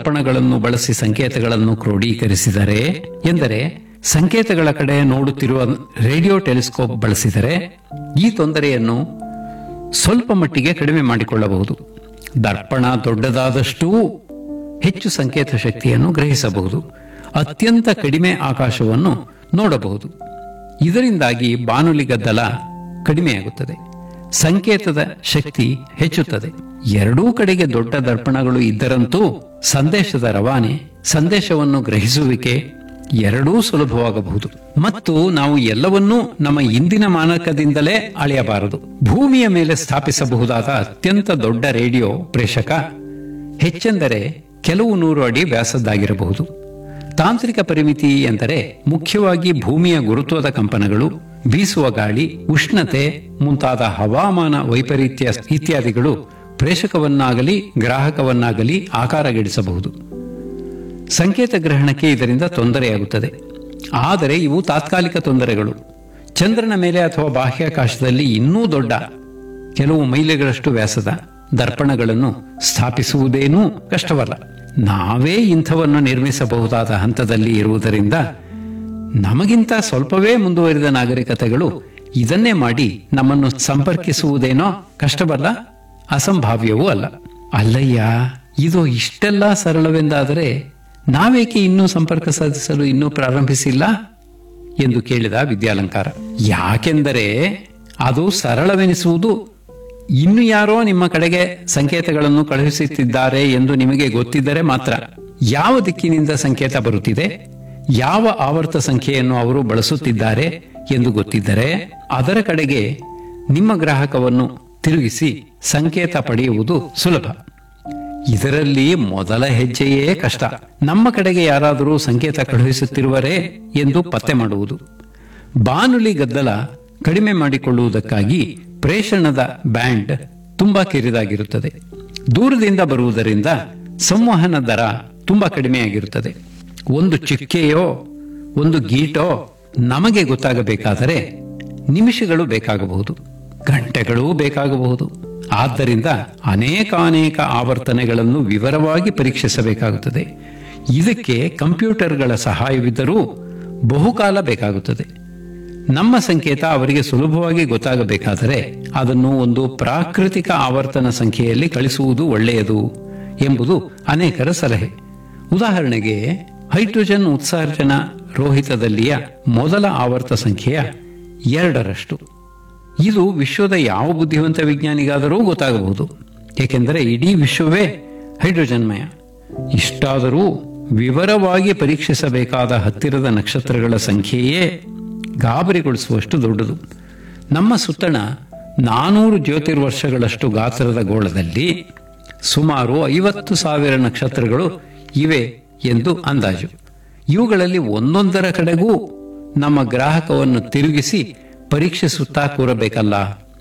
ದರ್ಪಣಗಳನ್ನು ಬಳಸಿ ಸಂಕೇತಗಳನ್ನು ಕ್ರೋಢೀಕರಿಸಿದರೆ ಎಂದರೆ ಸಂಕೇತಗಳ ಕಡೆ ನೋಡುತ್ತಿರುವ ರೇಡಿಯೋ ಟೆಲಿಸ್ಕೋಪ್ ಬಳಸಿದರೆ ಈ ತೊಂದರೆಯನ್ನು ಸ್ವಲ್ಪ ಮಟ್ಟಿಗೆ ಕಡಿಮೆ ಮಾಡಿಕೊಳ್ಳಬಹುದು ದರ್ಪಣ ದೊಡ್ಡದಾದಷ್ಟೂ ಹೆಚ್ಚು ಸಂಕೇತ ಶಕ್ತಿಯನ್ನು ಗ್ರಹಿಸಬಹುದು ಅತ್ಯಂತ ಕಡಿಮೆ ಆಕಾಶವನ್ನು ನೋಡಬಹುದು ಇದರಿಂದಾಗಿ ಬಾನುಲಿ ಗದ್ದಲ ಕಡಿಮೆಯಾಗುತ್ತದೆ ಸಂಕೇತದ ಶಕ್ತಿ ಹೆಚ್ಚುತ್ತದೆ ಎರಡೂ ಕಡೆಗೆ ದೊಡ್ಡ ದರ್ಪಣಗಳು ಇದ್ದರಂತೂ ಸಂದೇಶದ ರವಾನೆ ಸಂದೇಶವನ್ನು ಗ್ರಹಿಸುವಿಕೆ ಎರಡೂ ಸುಲಭವಾಗಬಹುದು ಮತ್ತು ನಾವು ಎಲ್ಲವನ್ನೂ ನಮ್ಮ ಇಂದಿನ ಮಾನಕದಿಂದಲೇ ಅಳೆಯಬಾರದು ಭೂಮಿಯ ಮೇಲೆ ಸ್ಥಾಪಿಸಬಹುದಾದ ಅತ್ಯಂತ ದೊಡ್ಡ ರೇಡಿಯೋ ಪ್ರೇಷಕ ಹೆಚ್ಚೆಂದರೆ ಕೆಲವು ನೂರು ಅಡಿ ವ್ಯಾಸದ್ದಾಗಿರಬಹುದು ತಾಂತ್ರಿಕ ಪರಿಮಿತಿ ಎಂದರೆ ಮುಖ್ಯವಾಗಿ ಭೂಮಿಯ ಗುರುತ್ವದ ಕಂಪನಗಳು ಬೀಸುವ ಗಾಳಿ ಉಷ್ಣತೆ ಮುಂತಾದ ಹವಾಮಾನ ವೈಪರೀತ್ಯ ಇತ್ಯಾದಿಗಳು ಪ್ರೇಷಕವನ್ನಾಗಲಿ ಗ್ರಾಹಕವನ್ನಾಗಲಿ ಆಕಾರಗೆಡಿಸಬಹುದು ಸಂಕೇತ ಗ್ರಹಣಕ್ಕೆ ಇದರಿಂದ ತೊಂದರೆಯಾಗುತ್ತದೆ ಆದರೆ ಇವು ತಾತ್ಕಾಲಿಕ ತೊಂದರೆಗಳು ಚಂದ್ರನ ಮೇಲೆ ಅಥವಾ ಬಾಹ್ಯಾಕಾಶದಲ್ಲಿ ಇನ್ನೂ ದೊಡ್ಡ ಕೆಲವು ಮೈಲಿಗಳಷ್ಟು ವ್ಯಾಸದ ದರ್ಪಣಗಳನ್ನು ಸ್ಥಾಪಿಸುವುದೇನೂ ಕಷ್ಟವಲ್ಲ ನಾವೇ ಇಂಥವನ್ನು ನಿರ್ಮಿಸಬಹುದಾದ ಹಂತದಲ್ಲಿ ಇರುವುದರಿಂದ ನಮಗಿಂತ ಸ್ವಲ್ಪವೇ ಮುಂದುವರಿದ ನಾಗರಿಕತೆಗಳು ಇದನ್ನೇ ಮಾಡಿ ನಮ್ಮನ್ನು ಸಂಪರ್ಕಿಸುವುದೇನೋ ಕಷ್ಟವಲ್ಲ ಅಸಂಭಾವ್ಯವೂ ಅಲ್ಲ ಅಲ್ಲಯ್ಯ ಇದು ಇಷ್ಟೆಲ್ಲ ಸರಳವೆಂದಾದರೆ ನಾವೇಕೆ ಇನ್ನೂ ಸಂಪರ್ಕ ಸಾಧಿಸಲು ಇನ್ನೂ ಪ್ರಾರಂಭಿಸಿಲ್ಲ ಎಂದು ಕೇಳಿದ ವಿದ್ಯಾಲಂಕಾರ ಯಾಕೆಂದರೆ ಅದು ಸರಳವೆನಿಸುವುದು ಇನ್ನು ಯಾರೋ ನಿಮ್ಮ ಕಡೆಗೆ ಸಂಕೇತಗಳನ್ನು ಕಳುಹಿಸುತ್ತಿದ್ದಾರೆ ಎಂದು ನಿಮಗೆ ಗೊತ್ತಿದ್ದರೆ ಮಾತ್ರ ಯಾವ ದಿಕ್ಕಿನಿಂದ ಸಂಕೇತ ಬರುತ್ತಿದೆ ಯಾವ ಆವರ್ತ ಸಂಖ್ಯೆಯನ್ನು ಅವರು ಬಳಸುತ್ತಿದ್ದಾರೆ ಎಂದು ಗೊತ್ತಿದ್ದರೆ ಅದರ ಕಡೆಗೆ ನಿಮ್ಮ ಗ್ರಾಹಕವನ್ನು ತಿರುಗಿಸಿ ಸಂಕೇತ ಪಡೆಯುವುದು ಸುಲಭ ಇದರಲ್ಲಿ ಮೊದಲ ಹೆಜ್ಜೆಯೇ ಕಷ್ಟ ನಮ್ಮ ಕಡೆಗೆ ಯಾರಾದರೂ ಸಂಕೇತ ಕಳುಹಿಸುತ್ತಿರುವರೇ ಎಂದು ಪತ್ತೆ ಮಾಡುವುದು ಬಾನುಲಿ ಗದ್ದಲ ಕಡಿಮೆ ಮಾಡಿಕೊಳ್ಳುವುದಕ್ಕಾಗಿ ಪ್ರೇಷಣದ ಬ್ಯಾಂಡ್ ತುಂಬಾ ಕಿರಿದಾಗಿರುತ್ತದೆ ದೂರದಿಂದ ಬರುವುದರಿಂದ ಸಂವಹನ ದರ ತುಂಬಾ ಕಡಿಮೆಯಾಗಿರುತ್ತದೆ ಒಂದು ಚಿಕ್ಕೆಯೋ ಒಂದು ಗೀಟೋ ನಮಗೆ ಗೊತ್ತಾಗಬೇಕಾದರೆ ನಿಮಿಷಗಳು ಬೇಕಾಗಬಹುದು ಗಂಟೆಗಳೂ ಬೇಕಾಗಬಹುದು ಆದ್ದರಿಂದ ಅನೇಕಾನೇಕ ಆವರ್ತನೆಗಳನ್ನು ವಿವರವಾಗಿ ಪರೀಕ್ಷಿಸಬೇಕಾಗುತ್ತದೆ ಇದಕ್ಕೆ ಕಂಪ್ಯೂಟರ್ಗಳ ಸಹಾಯವಿದ್ದರೂ ಬಹುಕಾಲ ಬೇಕಾಗುತ್ತದೆ ನಮ್ಮ ಸಂಕೇತ ಅವರಿಗೆ ಸುಲಭವಾಗಿ ಗೊತ್ತಾಗಬೇಕಾದರೆ ಅದನ್ನು ಒಂದು ಪ್ರಾಕೃತಿಕ ಆವರ್ತನ ಸಂಖ್ಯೆಯಲ್ಲಿ ಕಳಿಸುವುದು ಒಳ್ಳೆಯದು ಎಂಬುದು ಅನೇಕರ ಸಲಹೆ ಉದಾಹರಣೆಗೆ ಹೈಡ್ರೋಜನ್ ಉತ್ಸರ್ಜನ ರೋಹಿತದಲ್ಲಿಯ ಮೊದಲ ಆವರ್ತ ಸಂಖ್ಯೆಯ ಎರಡರಷ್ಟು ಇದು ವಿಶ್ವದ ಯಾವ ಬುದ್ಧಿವಂತ ವಿಜ್ಞಾನಿಗಾದರೂ ಗೊತ್ತಾಗಬಹುದು ಏಕೆಂದರೆ ಇಡೀ ವಿಶ್ವವೇ ಹೈಡ್ರೋಜನ್ಮಯ ಇಷ್ಟಾದರೂ ವಿವರವಾಗಿ ಪರೀಕ್ಷಿಸಬೇಕಾದ ಹತ್ತಿರದ ನಕ್ಷತ್ರಗಳ ಸಂಖ್ಯೆಯೇ ಗಾಬರಿಗೊಳಿಸುವಷ್ಟು ದೊಡ್ಡದು ನಮ್ಮ ಸುತ್ತಣ ನಾನೂರು ಜ್ಯೋತಿರ್ವರ್ಷಗಳಷ್ಟು ಗಾತ್ರದ ಗೋಳದಲ್ಲಿ ಸುಮಾರು ಐವತ್ತು ಸಾವಿರ ನಕ್ಷತ್ರಗಳು ಇವೆ ಎಂದು ಅಂದಾಜು ಇವುಗಳಲ್ಲಿ ಒಂದೊಂದರ ಕಡೆಗೂ ನಮ್ಮ ಗ್ರಾಹಕವನ್ನು ತಿರುಗಿಸಿ ಪರೀಕ್ಷಿಸುತ್ತಾ ಕೂರಬೇಕಲ್ಲ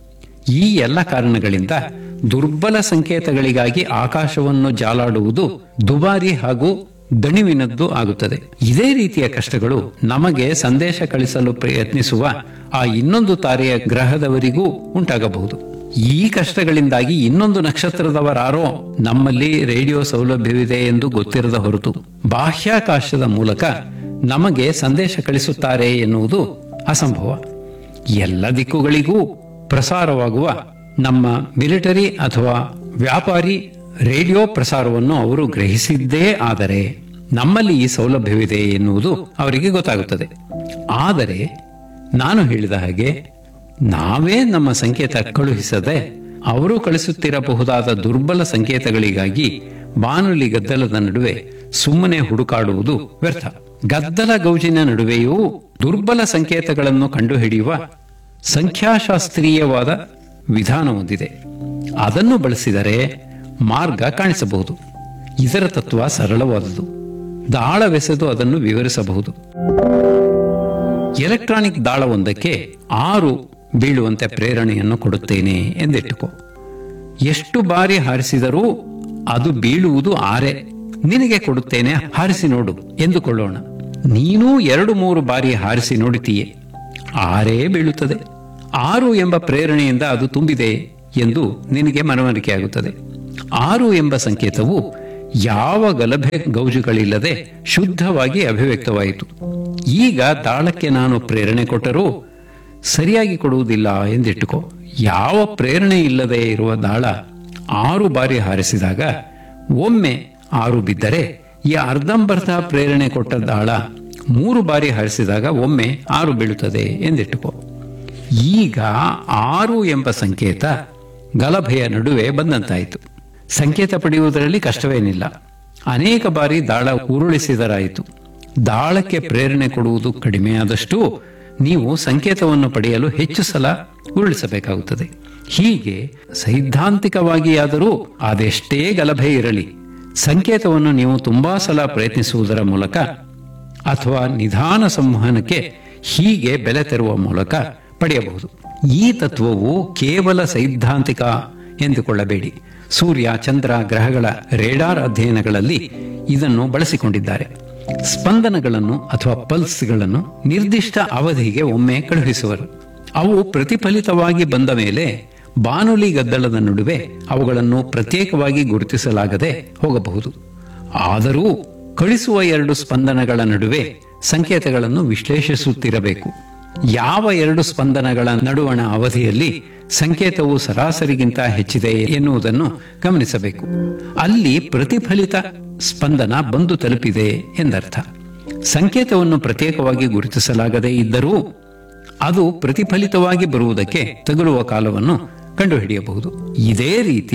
ಈ ಎಲ್ಲ ಕಾರಣಗಳಿಂದ ದುರ್ಬಲ ಸಂಕೇತಗಳಿಗಾಗಿ ಆಕಾಶವನ್ನು ಜಾಲಾಡುವುದು ದುಬಾರಿ ಹಾಗೂ ದಣಿವಿನದ್ದು ಆಗುತ್ತದೆ ಇದೇ ರೀತಿಯ ಕಷ್ಟಗಳು ನಮಗೆ ಸಂದೇಶ ಕಳಿಸಲು ಪ್ರಯತ್ನಿಸುವ ಆ ಇನ್ನೊಂದು ತಾರೆಯ ಗ್ರಹದವರಿಗೂ ಉಂಟಾಗಬಹುದು ಈ ಕಷ್ಟಗಳಿಂದಾಗಿ ಇನ್ನೊಂದು ನಕ್ಷತ್ರದವರಾರೋ ನಮ್ಮಲ್ಲಿ ರೇಡಿಯೋ ಸೌಲಭ್ಯವಿದೆ ಎಂದು ಗೊತ್ತಿರದ ಹೊರತು ಬಾಹ್ಯಾಕಾಶದ ಮೂಲಕ ನಮಗೆ ಸಂದೇಶ ಕಳಿಸುತ್ತಾರೆ ಎನ್ನುವುದು ಅಸಂಭವ ಎಲ್ಲ ದಿಕ್ಕುಗಳಿಗೂ ಪ್ರಸಾರವಾಗುವ ನಮ್ಮ ಮಿಲಿಟರಿ ಅಥವಾ ವ್ಯಾಪಾರಿ ರೇಡಿಯೋ ಪ್ರಸಾರವನ್ನು ಅವರು ಗ್ರಹಿಸಿದ್ದೇ ಆದರೆ ನಮ್ಮಲ್ಲಿ ಈ ಸೌಲಭ್ಯವಿದೆ ಎನ್ನುವುದು ಅವರಿಗೆ ಗೊತ್ತಾಗುತ್ತದೆ ಆದರೆ ನಾನು ಹೇಳಿದ ಹಾಗೆ ನಾವೇ ನಮ್ಮ ಸಂಕೇತ ಕಳುಹಿಸದೆ ಅವರು ಕಳಿಸುತ್ತಿರಬಹುದಾದ ದುರ್ಬಲ ಸಂಕೇತಗಳಿಗಾಗಿ ಬಾನುಲಿ ಗದ್ದಲದ ನಡುವೆ ಸುಮ್ಮನೆ ಹುಡುಕಾಡುವುದು ವ್ಯರ್ಥ ಗದ್ದಲ ಗೌಜಿನ ನಡುವೆಯೂ ದುರ್ಬಲ ಸಂಕೇತಗಳನ್ನು ಕಂಡುಹಿಡಿಯುವ ಸಂಖ್ಯಾಶಾಸ್ತ್ರೀಯವಾದ ವಿಧಾನ ಹೊಂದಿದೆ ಅದನ್ನು ಬಳಸಿದರೆ ಮಾರ್ಗ ಕಾಣಿಸಬಹುದು ಇದರ ತತ್ವ ಸರಳವಾದುದು ದಾಳವೆಸೆದು ಅದನ್ನು ವಿವರಿಸಬಹುದು ಎಲೆಕ್ಟ್ರಾನಿಕ್ ದಾಳವೊಂದಕ್ಕೆ ಆರು ಬೀಳುವಂತೆ ಪ್ರೇರಣೆಯನ್ನು ಕೊಡುತ್ತೇನೆ ಎಂದಿಟ್ಟುಕೋ ಎಷ್ಟು ಬಾರಿ ಹಾರಿಸಿದರೂ ಅದು ಬೀಳುವುದು ಆರೆ ನಿನಗೆ ಕೊಡುತ್ತೇನೆ ಹಾರಿಸಿ ನೋಡು ಎಂದುಕೊಳ್ಳೋಣ ನೀನೂ ಎರಡು ಮೂರು ಬಾರಿ ಹಾರಿಸಿ ನೋಡುತ್ತೀಯೆ ಆರೇ ಬೀಳುತ್ತದೆ ಆರು ಎಂಬ ಪ್ರೇರಣೆಯಿಂದ ಅದು ತುಂಬಿದೆ ಎಂದು ನಿನಗೆ ಮನವರಿಕೆಯಾಗುತ್ತದೆ ಆರು ಎಂಬ ಸಂಕೇತವು ಯಾವ ಗಲಭೆ ಗೌಜುಗಳಿಲ್ಲದೆ ಶುದ್ಧವಾಗಿ ಅಭಿವ್ಯಕ್ತವಾಯಿತು ಈಗ ದಾಳಕ್ಕೆ ನಾನು ಪ್ರೇರಣೆ ಕೊಟ್ಟರೂ ಸರಿಯಾಗಿ ಕೊಡುವುದಿಲ್ಲ ಎಂದಿಟ್ಟುಕೋ ಯಾವ ಪ್ರೇರಣೆ ಇಲ್ಲದೆ ಇರುವ ದಾಳ ಆರು ಬಾರಿ ಹಾರಿಸಿದಾಗ ಒಮ್ಮೆ ಆರು ಬಿದ್ದರೆ ಈ ಅರ್ಧಂಬರ್ಧ ಪ್ರೇರಣೆ ಕೊಟ್ಟ ದಾಳ ಮೂರು ಬಾರಿ ಹಾರಿಸಿದಾಗ ಒಮ್ಮೆ ಆರು ಬೀಳುತ್ತದೆ ಎಂದಿಟ್ಟುಕೋ ಈಗ ಆರು ಎಂಬ ಸಂಕೇತ ಗಲಭೆಯ ನಡುವೆ ಬಂದಂತಾಯಿತು ಸಂಕೇತ ಪಡೆಯುವುದರಲ್ಲಿ ಕಷ್ಟವೇನಿಲ್ಲ ಅನೇಕ ಬಾರಿ ದಾಳ ಉರುಳಿಸಿದರಾಯಿತು ದಾಳಕ್ಕೆ ಪ್ರೇರಣೆ ಕೊಡುವುದು ಕಡಿಮೆಯಾದಷ್ಟು ನೀವು ಸಂಕೇತವನ್ನು ಪಡೆಯಲು ಹೆಚ್ಚು ಸಲ ಉರುಳಿಸಬೇಕಾಗುತ್ತದೆ ಹೀಗೆ ಸೈದ್ಧಾಂತಿಕವಾಗಿಯಾದರೂ ಅದೆಷ್ಟೇ ಗಲಭೆ ಇರಲಿ ಸಂಕೇತವನ್ನು ನೀವು ತುಂಬಾ ಸಲ ಪ್ರಯತ್ನಿಸುವುದರ ಮೂಲಕ ಅಥವಾ ನಿಧಾನ ಸಂವಹನಕ್ಕೆ ಹೀಗೆ ಬೆಲೆ ತೆರುವ ಮೂಲಕ ಪಡೆಯಬಹುದು ಈ ತತ್ವವು ಕೇವಲ ಸೈದ್ಧಾಂತಿಕ ಎಂದುಕೊಳ್ಳಬೇಡಿ ಸೂರ್ಯ ಚಂದ್ರ ಗ್ರಹಗಳ ರೇಡಾರ್ ಅಧ್ಯಯನಗಳಲ್ಲಿ ಇದನ್ನು ಬಳಸಿಕೊಂಡಿದ್ದಾರೆ ಸ್ಪಂದನಗಳನ್ನು ಅಥವಾ ಪಲ್ಸ್ಗಳನ್ನು ನಿರ್ದಿಷ್ಟ ಅವಧಿಗೆ ಒಮ್ಮೆ ಕಳುಹಿಸುವರು ಅವು ಪ್ರತಿಫಲಿತವಾಗಿ ಬಂದ ಮೇಲೆ ಬಾನುಲಿ ಗದ್ದಲದ ನಡುವೆ ಅವುಗಳನ್ನು ಪ್ರತ್ಯೇಕವಾಗಿ ಗುರುತಿಸಲಾಗದೆ ಹೋಗಬಹುದು ಆದರೂ ಕಳಿಸುವ ಎರಡು ಸ್ಪಂದನಗಳ ನಡುವೆ ಸಂಕೇತಗಳನ್ನು ವಿಶ್ಲೇಷಿಸುತ್ತಿರಬೇಕು ಯಾವ ಎರಡು ಸ್ಪಂದನಗಳ ನಡುವಣ ಅವಧಿಯಲ್ಲಿ ಸಂಕೇತವು ಸರಾಸರಿಗಿಂತ ಹೆಚ್ಚಿದೆ ಎನ್ನುವುದನ್ನು ಗಮನಿಸಬೇಕು ಅಲ್ಲಿ ಪ್ರತಿಫಲಿತ ಸ್ಪಂದನ ಬಂದು ತಲುಪಿದೆ ಎಂದರ್ಥ ಸಂಕೇತವನ್ನು ಪ್ರತ್ಯೇಕವಾಗಿ ಗುರುತಿಸಲಾಗದೇ ಇದ್ದರೂ ಅದು ಪ್ರತಿಫಲಿತವಾಗಿ ಬರುವುದಕ್ಕೆ ತಗುಲುವ ಕಾಲವನ್ನು ಕಂಡುಹಿಡಿಯಬಹುದು ಇದೇ ರೀತಿ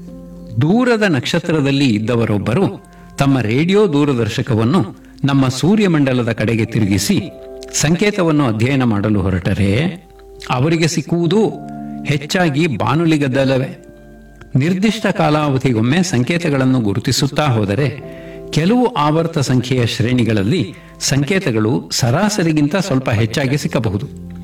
ದೂರದ ನಕ್ಷತ್ರದಲ್ಲಿ ಇದ್ದವರೊಬ್ಬರು ತಮ್ಮ ರೇಡಿಯೋ ದೂರದರ್ಶಕವನ್ನು ನಮ್ಮ ಸೂರ್ಯಮಂಡಲದ ಕಡೆಗೆ ತಿರುಗಿಸಿ ಸಂಕೇತವನ್ನು ಅಧ್ಯಯನ ಮಾಡಲು ಹೊರಟರೆ ಅವರಿಗೆ ಸಿಕ್ಕುವುದು ಹೆಚ್ಚಾಗಿ ಬಾನುಲಿ ಗದ್ದಲವೇ ನಿರ್ದಿಷ್ಟ ಕಾಲಾವಧಿಗೊಮ್ಮೆ ಸಂಕೇತಗಳನ್ನು ಗುರುತಿಸುತ್ತಾ ಹೋದರೆ ಕೆಲವು ಆವರ್ತ ಸಂಖ್ಯೆಯ ಶ್ರೇಣಿಗಳಲ್ಲಿ ಸಂಕೇತಗಳು ಸರಾಸರಿಗಿಂತ ಸ್ವಲ್ಪ ಹೆಚ್ಚಾಗಿ ಸಿಕ್ಕಬಹುದು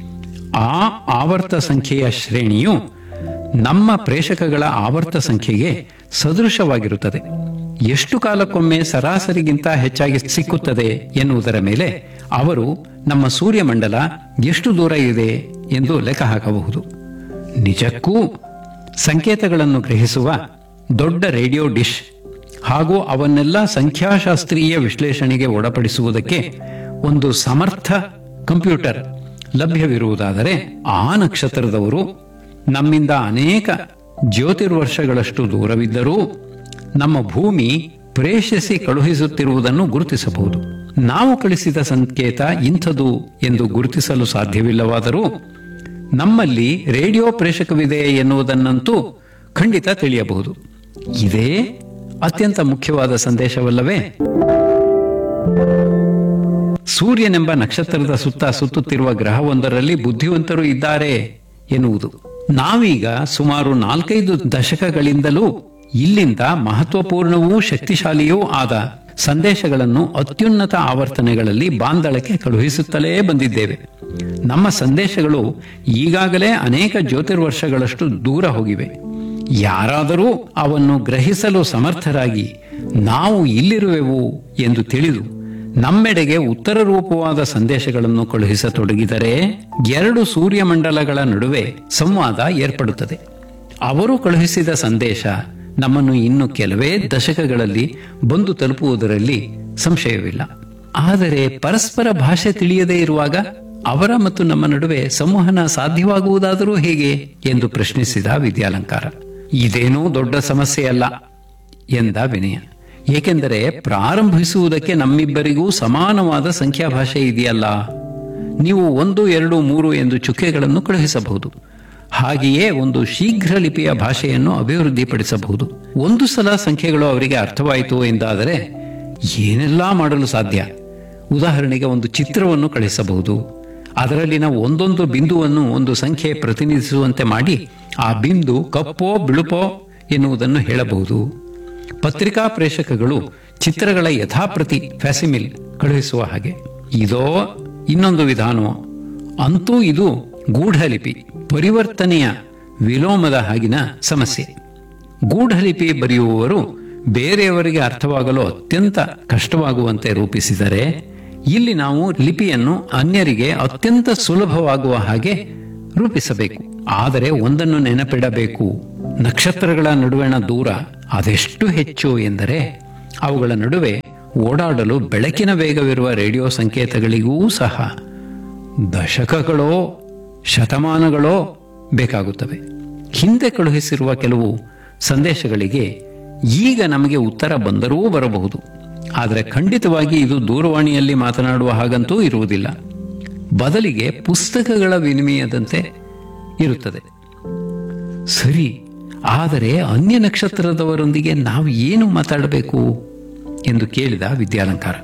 ಆ ಆವರ್ತ ಸಂಖ್ಯೆಯ ಶ್ರೇಣಿಯು ನಮ್ಮ ಪ್ರೇಷಕಗಳ ಆವರ್ತ ಸಂಖ್ಯೆಗೆ ಸದೃಶವಾಗಿರುತ್ತದೆ ಎಷ್ಟು ಕಾಲಕ್ಕೊಮ್ಮೆ ಸರಾಸರಿಗಿಂತ ಹೆಚ್ಚಾಗಿ ಸಿಕ್ಕುತ್ತದೆ ಎನ್ನುವುದರ ಮೇಲೆ ಅವರು ನಮ್ಮ ಸೂರ್ಯಮಂಡಲ ಎಷ್ಟು ದೂರ ಇದೆ ಎಂದು ಲೆಕ್ಕ ಹಾಕಬಹುದು ನಿಜಕ್ಕೂ ಸಂಕೇತಗಳನ್ನು ಗ್ರಹಿಸುವ ದೊಡ್ಡ ರೇಡಿಯೋ ಡಿಶ್ ಹಾಗೂ ಅವನ್ನೆಲ್ಲ ಸಂಖ್ಯಾಶಾಸ್ತ್ರೀಯ ವಿಶ್ಲೇಷಣೆಗೆ ಒಳಪಡಿಸುವುದಕ್ಕೆ ಒಂದು ಸಮರ್ಥ ಕಂಪ್ಯೂಟರ್ ಲಭ್ಯವಿರುವುದಾದರೆ ಆ ನಕ್ಷತ್ರದವರು ನಮ್ಮಿಂದ ಅನೇಕ ಜ್ಯೋತಿರ್ವರ್ಷಗಳಷ್ಟು ದೂರವಿದ್ದರೂ ನಮ್ಮ ಭೂಮಿ ಪ್ರೇಷಿಸಿ ಕಳುಹಿಸುತ್ತಿರುವುದನ್ನು ಗುರುತಿಸಬಹುದು ನಾವು ಕಳಿಸಿದ ಸಂಕೇತ ಇಂಥದು ಎಂದು ಗುರುತಿಸಲು ಸಾಧ್ಯವಿಲ್ಲವಾದರೂ ನಮ್ಮಲ್ಲಿ ರೇಡಿಯೋ ಪ್ರೇಷಕವಿದೆ ಎನ್ನುವುದನ್ನಂತೂ ಖಂಡಿತ ತಿಳಿಯಬಹುದು ಇದೇ ಅತ್ಯಂತ ಮುಖ್ಯವಾದ ಸಂದೇಶವಲ್ಲವೇ ಸೂರ್ಯನೆಂಬ ನಕ್ಷತ್ರದ ಸುತ್ತ ಸುತ್ತುತ್ತಿರುವ ಗ್ರಹವೊಂದರಲ್ಲಿ ಬುದ್ಧಿವಂತರು ಇದ್ದಾರೆ ಎನ್ನುವುದು ನಾವೀಗ ಸುಮಾರು ನಾಲ್ಕೈದು ದಶಕಗಳಿಂದಲೂ ಇಲ್ಲಿಂದ ಮಹತ್ವಪೂರ್ಣವೂ ಶಕ್ತಿಶಾಲಿಯೂ ಆದ ಸಂದೇಶಗಳನ್ನು ಅತ್ಯುನ್ನತ ಆವರ್ತನೆಗಳಲ್ಲಿ ಬಾಂದಳಕ್ಕೆ ಕಳುಹಿಸುತ್ತಲೇ ಬಂದಿದ್ದೇವೆ ನಮ್ಮ ಸಂದೇಶಗಳು ಈಗಾಗಲೇ ಅನೇಕ ಜ್ಯೋತಿರ್ವರ್ಷಗಳಷ್ಟು ದೂರ ಹೋಗಿವೆ ಯಾರಾದರೂ ಅವನ್ನು ಗ್ರಹಿಸಲು ಸಮರ್ಥರಾಗಿ ನಾವು ಇಲ್ಲಿರುವೆವು ಎಂದು ತಿಳಿದು ನಮ್ಮೆಡೆಗೆ ಉತ್ತರ ರೂಪವಾದ ಸಂದೇಶಗಳನ್ನು ಕಳುಹಿಸತೊಡಗಿದರೆ ಎರಡು ಸೂರ್ಯಮಂಡಲಗಳ ನಡುವೆ ಸಂವಾದ ಏರ್ಪಡುತ್ತದೆ ಅವರು ಕಳುಹಿಸಿದ ಸಂದೇಶ ನಮ್ಮನ್ನು ಇನ್ನು ಕೆಲವೇ ದಶಕಗಳಲ್ಲಿ ಬಂದು ತಲುಪುವುದರಲ್ಲಿ ಸಂಶಯವಿಲ್ಲ ಆದರೆ ಪರಸ್ಪರ ಭಾಷೆ ತಿಳಿಯದೇ ಇರುವಾಗ ಅವರ ಮತ್ತು ನಮ್ಮ ನಡುವೆ ಸಂವಹನ ಸಾಧ್ಯವಾಗುವುದಾದರೂ ಹೇಗೆ ಎಂದು ಪ್ರಶ್ನಿಸಿದ ವಿದ್ಯಾಲಂಕಾರ ಇದೇನೂ ದೊಡ್ಡ ಸಮಸ್ಯೆಯಲ್ಲ ಎಂದ ವಿನಯ ಏಕೆಂದರೆ ಪ್ರಾರಂಭಿಸುವುದಕ್ಕೆ ನಮ್ಮಿಬ್ಬರಿಗೂ ಸಮಾನವಾದ ಸಂಖ್ಯಾಭಾಷೆ ಇದೆಯಲ್ಲ ನೀವು ಒಂದು ಎರಡು ಮೂರು ಎಂದು ಚುಕ್ಕೆಗಳನ್ನು ಕಳುಹಿಸಬಹುದು ಹಾಗೆಯೇ ಒಂದು ಶೀಘ್ರ ಲಿಪಿಯ ಭಾಷೆಯನ್ನು ಅಭಿವೃದ್ಧಿಪಡಿಸಬಹುದು ಒಂದು ಸಲ ಸಂಖ್ಯೆಗಳು ಅವರಿಗೆ ಅರ್ಥವಾಯಿತು ಎಂದಾದರೆ ಏನೆಲ್ಲಾ ಮಾಡಲು ಸಾಧ್ಯ ಉದಾಹರಣೆಗೆ ಒಂದು ಚಿತ್ರವನ್ನು ಕಳಿಸಬಹುದು ಅದರಲ್ಲಿನ ಒಂದೊಂದು ಬಿಂದುವನ್ನು ಒಂದು ಸಂಖ್ಯೆ ಪ್ರತಿನಿಧಿಸುವಂತೆ ಮಾಡಿ ಆ ಬಿಂದು ಕಪ್ಪೋ ಬಿಳುಪೋ ಎನ್ನುವುದನ್ನು ಹೇಳಬಹುದು ಪತ್ರಿಕಾ ಪ್ರೇಷಕಗಳು ಚಿತ್ರಗಳ ಯಥಾಪ್ರತಿ ಫ್ಯಾಸಿಮಿಲ್ ಕಳುಹಿಸುವ ಹಾಗೆ ಇದೋ ಇನ್ನೊಂದು ವಿಧಾನ ಅಂತೂ ಇದು ಗೂಢಲಿಪಿ ಪರಿವರ್ತನೆಯ ವಿಲೋಮದ ಹಾಗಿನ ಸಮಸ್ಯೆ ಗೂಢಲಿಪಿ ಬರೆಯುವವರು ಬೇರೆಯವರಿಗೆ ಅರ್ಥವಾಗಲು ಅತ್ಯಂತ ಕಷ್ಟವಾಗುವಂತೆ ರೂಪಿಸಿದರೆ ಇಲ್ಲಿ ನಾವು ಲಿಪಿಯನ್ನು ಅನ್ಯರಿಗೆ ಅತ್ಯಂತ ಸುಲಭವಾಗುವ ಹಾಗೆ ರೂಪಿಸಬೇಕು ಆದರೆ ಒಂದನ್ನು ನೆನಪಿಡಬೇಕು ನಕ್ಷತ್ರಗಳ ನಡುವಣ ದೂರ ಅದೆಷ್ಟು ಹೆಚ್ಚು ಎಂದರೆ ಅವುಗಳ ನಡುವೆ ಓಡಾಡಲು ಬೆಳಕಿನ ವೇಗವಿರುವ ರೇಡಿಯೋ ಸಂಕೇತಗಳಿಗೂ ಸಹ ದಶಕಗಳೋ ಶತಮಾನಗಳೋ ಬೇಕಾಗುತ್ತವೆ ಹಿಂದೆ ಕಳುಹಿಸಿರುವ ಕೆಲವು ಸಂದೇಶಗಳಿಗೆ ಈಗ ನಮಗೆ ಉತ್ತರ ಬಂದರೂ ಬರಬಹುದು ಆದರೆ ಖಂಡಿತವಾಗಿ ಇದು ದೂರವಾಣಿಯಲ್ಲಿ ಮಾತನಾಡುವ ಹಾಗಂತೂ ಇರುವುದಿಲ್ಲ ಬದಲಿಗೆ ಪುಸ್ತಕಗಳ ವಿನಿಮಯದಂತೆ ಇರುತ್ತದೆ ಸರಿ ಆದರೆ ಅನ್ಯ ನಕ್ಷತ್ರದವರೊಂದಿಗೆ ನಾವು ಏನು ಮಾತಾಡಬೇಕು ಎಂದು ಕೇಳಿದ ವಿದ್ಯಾಲಂಕಾರ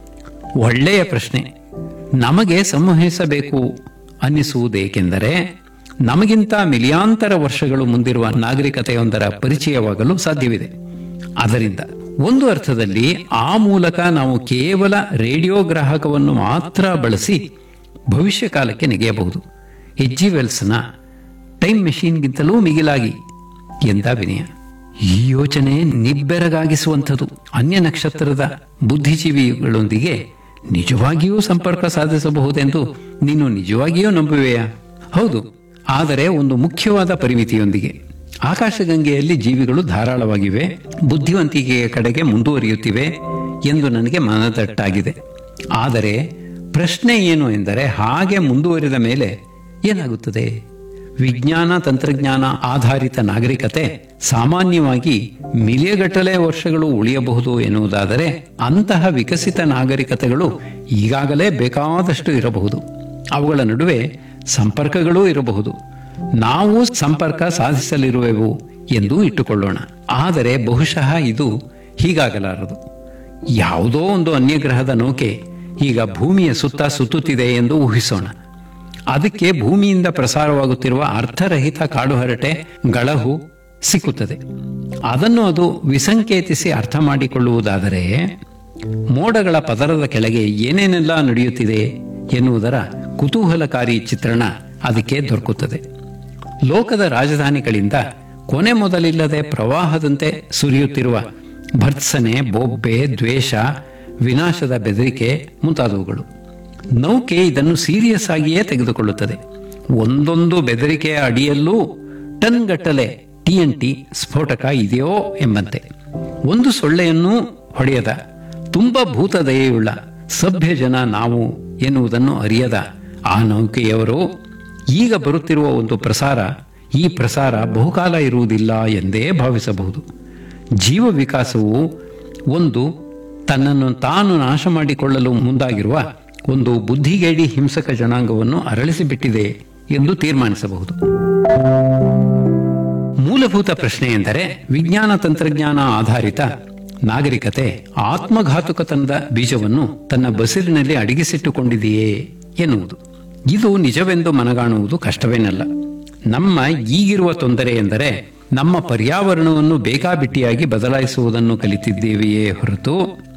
ಒಳ್ಳೆಯ ಪ್ರಶ್ನೆ ನಮಗೆ ಸಂವಹಿಸಬೇಕು ಅನ್ನಿಸುವುದೇಕೆಂದರೆ ನಮಗಿಂತ ಮಿಲಿಯಾಂತರ ವರ್ಷಗಳು ಮುಂದಿರುವ ನಾಗರಿಕತೆಯೊಂದರ ಪರಿಚಯವಾಗಲು ಸಾಧ್ಯವಿದೆ ಅದರಿಂದ ಒಂದು ಅರ್ಥದಲ್ಲಿ ಆ ಮೂಲಕ ನಾವು ಕೇವಲ ರೇಡಿಯೋ ಗ್ರಾಹಕವನ್ನು ಮಾತ್ರ ಬಳಸಿ ಭವಿಷ್ಯ ಕಾಲಕ್ಕೆ ನೆಗೆಯಬಹುದು ಎಜ್ಜಿ ವೆಲ್ಸ್ನ ಟೈಮ್ ಮೆಷಿನ್ಗಿಂತಲೂ ಮಿಗಿಲಾಗಿ ಎಂದ ವಿನಯ ಈ ಯೋಚನೆ ನಿಬ್ಬೆರಗಾಗಿಸುವಂಥದ್ದು ಅನ್ಯ ನಕ್ಷತ್ರದ ಬುದ್ಧಿಜೀವಿಗಳೊಂದಿಗೆ ನಿಜವಾಗಿಯೂ ಸಂಪರ್ಕ ಸಾಧಿಸಬಹುದೆಂದು ನೀನು ನಿಜವಾಗಿಯೂ ನಂಬುವೆಯಾ ಹೌದು ಆದರೆ ಒಂದು ಮುಖ್ಯವಾದ ಪರಿಮಿತಿಯೊಂದಿಗೆ ಆಕಾಶಗಂಗೆಯಲ್ಲಿ ಜೀವಿಗಳು ಧಾರಾಳವಾಗಿವೆ ಬುದ್ಧಿವಂತಿಕೆಯ ಕಡೆಗೆ ಮುಂದುವರಿಯುತ್ತಿವೆ ಎಂದು ನನಗೆ ಮನದಟ್ಟಾಗಿದೆ ಆದರೆ ಪ್ರಶ್ನೆ ಏನು ಎಂದರೆ ಹಾಗೆ ಮುಂದುವರಿದ ಮೇಲೆ ಏನಾಗುತ್ತದೆ ವಿಜ್ಞಾನ ತಂತ್ರಜ್ಞಾನ ಆಧಾರಿತ ನಾಗರಿಕತೆ ಸಾಮಾನ್ಯವಾಗಿ ಮಿಲಿಯಗಟ್ಟಲೆ ವರ್ಷಗಳು ಉಳಿಯಬಹುದು ಎನ್ನುವುದಾದರೆ ಅಂತಹ ವಿಕಸಿತ ನಾಗರಿಕತೆಗಳು ಈಗಾಗಲೇ ಬೇಕಾದಷ್ಟು ಇರಬಹುದು ಅವುಗಳ ನಡುವೆ ಸಂಪರ್ಕಗಳೂ ಇರಬಹುದು ನಾವು ಸಂಪರ್ಕ ಸಾಧಿಸಲಿರುವೆವು ಎಂದು ಇಟ್ಟುಕೊಳ್ಳೋಣ ಆದರೆ ಬಹುಶಃ ಇದು ಹೀಗಾಗಲಾರದು ಯಾವುದೋ ಒಂದು ಅನ್ಯಗ್ರಹದ ನೌಕೆ ಈಗ ಭೂಮಿಯ ಸುತ್ತ ಸುತ್ತುತ್ತಿದೆ ಎಂದು ಊಹಿಸೋಣ ಅದಕ್ಕೆ ಭೂಮಿಯಿಂದ ಪ್ರಸಾರವಾಗುತ್ತಿರುವ ಅರ್ಥರಹಿತ ಕಾಡುಹರಟೆ ಗಳಹು ಸಿಕ್ಕುತ್ತದೆ ಅದನ್ನು ಅದು ವಿಸಂಕೇತಿಸಿ ಅರ್ಥ ಮಾಡಿಕೊಳ್ಳುವುದಾದರೆ ಮೋಡಗಳ ಪದರದ ಕೆಳಗೆ ಏನೇನೆಲ್ಲ ನಡೆಯುತ್ತಿದೆ ಎನ್ನುವುದರ ಕುತೂಹಲಕಾರಿ ಚಿತ್ರಣ ಅದಕ್ಕೆ ದೊರಕುತ್ತದೆ ಲೋಕದ ರಾಜಧಾನಿಗಳಿಂದ ಕೊನೆ ಮೊದಲಿಲ್ಲದೆ ಪ್ರವಾಹದಂತೆ ಸುರಿಯುತ್ತಿರುವ ಭರ್ತ್ಸನೆ ಬೊಬ್ಬೆ ದ್ವೇಷ ವಿನಾಶದ ಬೆದರಿಕೆ ಮುಂತಾದವುಗಳು ನೌಕೆ ಇದನ್ನು ಸೀರಿಯಸ್ ಆಗಿಯೇ ತೆಗೆದುಕೊಳ್ಳುತ್ತದೆ ಒಂದೊಂದು ಬೆದರಿಕೆಯ ಅಡಿಯಲ್ಲೂ ಟನ್ ಗಟ್ಟಲೆ ಟಿ ಎನ್ ಟಿ ಸ್ಫೋಟಕ ಇದೆಯೋ ಎಂಬಂತೆ ಒಂದು ಸೊಳ್ಳೆಯನ್ನೂ ಹೊಡೆಯದ ತುಂಬಾ ಭೂತ ದಯೆಯುಳ್ಳ ಸಭ್ಯ ಜನ ನಾವು ಎನ್ನುವುದನ್ನು ಅರಿಯದ ಆ ನೌಕೆಯವರು ಈಗ ಬರುತ್ತಿರುವ ಒಂದು ಪ್ರಸಾರ ಈ ಪ್ರಸಾರ ಬಹುಕಾಲ ಇರುವುದಿಲ್ಲ ಎಂದೇ ಭಾವಿಸಬಹುದು ಜೀವ ವಿಕಾಸವು ಒಂದು ತನ್ನನ್ನು ತಾನು ನಾಶ ಮಾಡಿಕೊಳ್ಳಲು ಮುಂದಾಗಿರುವ ಒಂದು ಬುದ್ಧಿಗೇಡಿ ಹಿಂಸಕ ಜನಾಂಗವನ್ನು ಅರಳಿಸಿಬಿಟ್ಟಿದೆ ಎಂದು ತೀರ್ಮಾನಿಸಬಹುದು ಮೂಲಭೂತ ಪ್ರಶ್ನೆ ಎಂದರೆ ವಿಜ್ಞಾನ ತಂತ್ರಜ್ಞಾನ ಆಧಾರಿತ ನಾಗರಿಕತೆ ಆತ್ಮಘಾತುಕತನದ ಬೀಜವನ್ನು ತನ್ನ ಬಸಿರಿನಲ್ಲಿ ಅಡಗಿಸಿಟ್ಟುಕೊಂಡಿದೆಯೇ ಎನ್ನುವುದು ಇದು ನಿಜವೆಂದು ಮನಗಾಣುವುದು ಕಷ್ಟವೇನಲ್ಲ ನಮ್ಮ ಈಗಿರುವ ತೊಂದರೆ ಎಂದರೆ ನಮ್ಮ ಪರ್ಯಾವರಣವನ್ನು ಬೇಕಾಬಿಟ್ಟಿಯಾಗಿ ಬದಲಾಯಿಸುವುದನ್ನು ಕಲಿತಿದ್ದೇವೆಯೇ ಹೊರತು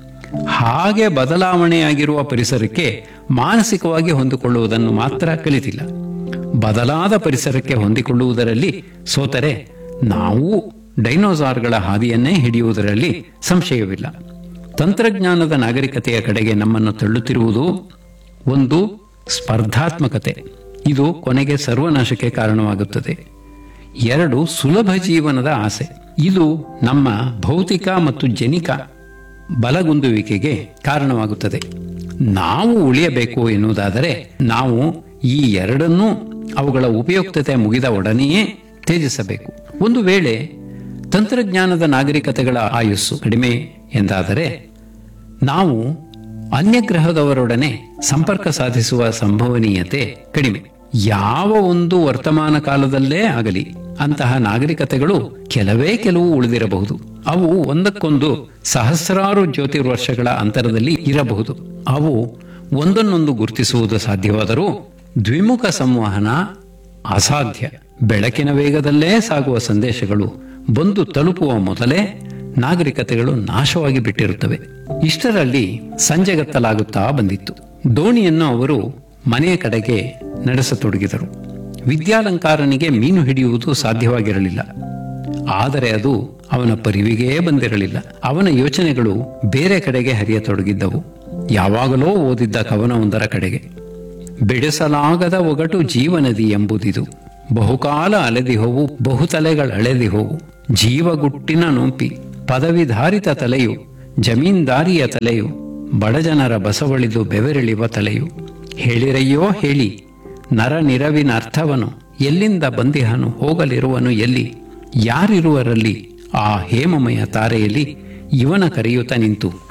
ಹಾಗೆ ಬದಲಾವಣೆಯಾಗಿರುವ ಪರಿಸರಕ್ಕೆ ಮಾನಸಿಕವಾಗಿ ಹೊಂದಿಕೊಳ್ಳುವುದನ್ನು ಮಾತ್ರ ಕಲಿತಿಲ್ಲ ಬದಲಾದ ಪರಿಸರಕ್ಕೆ ಹೊಂದಿಕೊಳ್ಳುವುದರಲ್ಲಿ ಸೋತರೆ ನಾವು ಡೈನೋಸಾರ್ಗಳ ಹಾದಿಯನ್ನೇ ಹಿಡಿಯುವುದರಲ್ಲಿ ಸಂಶಯವಿಲ್ಲ ತಂತ್ರಜ್ಞಾನದ ನಾಗರಿಕತೆಯ ಕಡೆಗೆ ನಮ್ಮನ್ನು ತಳ್ಳುತ್ತಿರುವುದು ಒಂದು ಸ್ಪರ್ಧಾತ್ಮಕತೆ ಇದು ಕೊನೆಗೆ ಸರ್ವನಾಶಕ್ಕೆ ಕಾರಣವಾಗುತ್ತದೆ ಎರಡು ಸುಲಭ ಜೀವನದ ಆಸೆ ಇದು ನಮ್ಮ ಭೌತಿಕ ಮತ್ತು ಜನಿಕ ಬಲಗುಂದುವಿಕೆಗೆ ಕಾರಣವಾಗುತ್ತದೆ ನಾವು ಉಳಿಯಬೇಕು ಎನ್ನುವುದಾದರೆ ನಾವು ಈ ಎರಡನ್ನೂ ಅವುಗಳ ಉಪಯುಕ್ತತೆ ಮುಗಿದ ಒಡನೆಯೇ ತ್ಯಜಿಸಬೇಕು ಒಂದು ವೇಳೆ ತಂತ್ರಜ್ಞಾನದ ನಾಗರಿಕತೆಗಳ ಆಯುಸ್ಸು ಕಡಿಮೆ ಎಂದಾದರೆ ನಾವು ಅನ್ಯಗ್ರಹದವರೊಡನೆ ಸಂಪರ್ಕ ಸಾಧಿಸುವ ಸಂಭವನೀಯತೆ ಕಡಿಮೆ ಯಾವ ಒಂದು ವರ್ತಮಾನ ಕಾಲದಲ್ಲೇ ಆಗಲಿ ಅಂತಹ ನಾಗರಿಕತೆಗಳು ಕೆಲವೇ ಕೆಲವು ಉಳಿದಿರಬಹುದು ಅವು ಒಂದಕ್ಕೊಂದು ಸಹಸ್ರಾರು ಜ್ಯೋತಿರ್ವರ್ಷಗಳ ಅಂತರದಲ್ಲಿ ಇರಬಹುದು ಅವು ಒಂದನ್ನೊಂದು ಗುರುತಿಸುವುದು ಸಾಧ್ಯವಾದರೂ ದ್ವಿಮುಖ ಸಂವಹನ ಅಸಾಧ್ಯ ಬೆಳಕಿನ ವೇಗದಲ್ಲೇ ಸಾಗುವ ಸಂದೇಶಗಳು ಬಂದು ತಲುಪುವ ಮೊದಲೇ ನಾಗರಿಕತೆಗಳು ನಾಶವಾಗಿ ಬಿಟ್ಟಿರುತ್ತವೆ ಇಷ್ಟರಲ್ಲಿ ಸಂಜೆಗತ್ತಲಾಗುತ್ತಾ ಬಂದಿತ್ತು ದೋಣಿಯನ್ನು ಅವರು ಮನೆಯ ಕಡೆಗೆ ನಡೆಸತೊಡಗಿದರು ವಿದ್ಯಾಲಂಕಾರನಿಗೆ ಮೀನು ಹಿಡಿಯುವುದು ಸಾಧ್ಯವಾಗಿರಲಿಲ್ಲ ಆದರೆ ಅದು ಅವನ ಪರಿವಿಗೇ ಬಂದಿರಲಿಲ್ಲ ಅವನ ಯೋಚನೆಗಳು ಬೇರೆ ಕಡೆಗೆ ಹರಿಯತೊಡಗಿದ್ದವು ಯಾವಾಗಲೋ ಓದಿದ್ದ ಕವನವೊಂದರ ಕಡೆಗೆ ಬಿಡಿಸಲಾಗದ ಒಗಟು ಜೀವನದಿ ಎಂಬುದಿದು ಬಹುಕಾಲ ಅಲೆದಿಹೋವು ಬಹುತಲೆಗಳಳೆದಿಹೋವು ಜೀವಗುಟ್ಟಿನ ನೊಂಪಿ ಪದವಿಧಾರಿತ ತಲೆಯು ಜಮೀನ್ದಾರಿಯ ತಲೆಯು ಬಡಜನರ ಬಸವಳಿದು ಬೆವರಿಳಿವ ತಲೆಯು ಹೇಳಿರಯ್ಯೋ ಹೇಳಿ ನರ ನಿರವಿನ ಅರ್ಥವನು ಎಲ್ಲಿಂದ ಬಂದಿಹನು ಹೋಗಲಿರುವನು ಎಲ್ಲಿ ಯಾರಿರುವರಲ್ಲಿ ಆ ಹೇಮಮಯ ತಾರೆಯಲ್ಲಿ ಇವನ ಕರೆಯುತ್ತ ನಿಂತು